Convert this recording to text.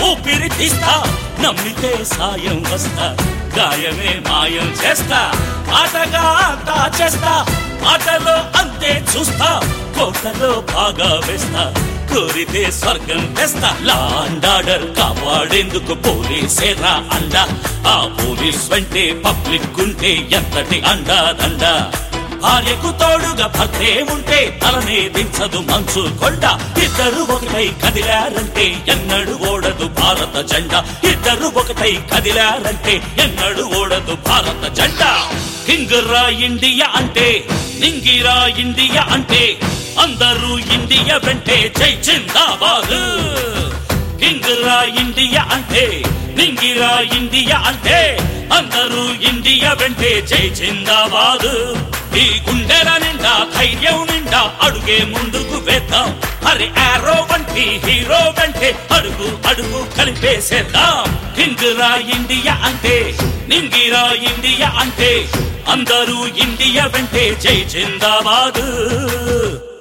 ఊపిరి తీస్తా నమ్మితే సాయం వస్తా గాయమే మాయం చేస్తా ఆటగా అంతా చేస్తా ఆటలో అంతే చూస్తా కోటలో బాగా వేస్తా కోరితే స్వర్గం తెస్తా లాండాడర్ కాపాడేందుకు పోలీసేరా అండ ఆ పోలీస్ వెంటే పబ్లిక్ ఉంటే ఎంతటి అండా దండా భార్యకు తోడుగా భర్తే ఉంటే తలనే దించదు మంచు కొండ ఇద్దరు ఒకటై కదిలారంటే ఎన్నడు ఓడదు భారత జెండా ఇద్దరు ఒకటై కదిలారంటే ఎన్నడు ఓడదు భారత జెండా కింగరా ఇండియా అంటే నింగిరా ఇండియా అంటే అందరూ ఇండియా వెంటే జై జిందాబాద్ కింగరా ఇండియా అంటే నింగిరా ఇండియా అంటే అందరూ ఇండియా వెంటే జై జిందాబాద్ ఈ గుండెల నిండా ధైర్యం నిండా అడుగే ముందుకు వేద్దాం హరి ఆరో వంటి హీరో వెంటే అడుగు అడుగు కలిపేసేద్దాం కింగరా ఇండియా అంటే నింగిరా ఇండియా అంటే అందరూ ఇండియా వెంటే జై జిందాబాద్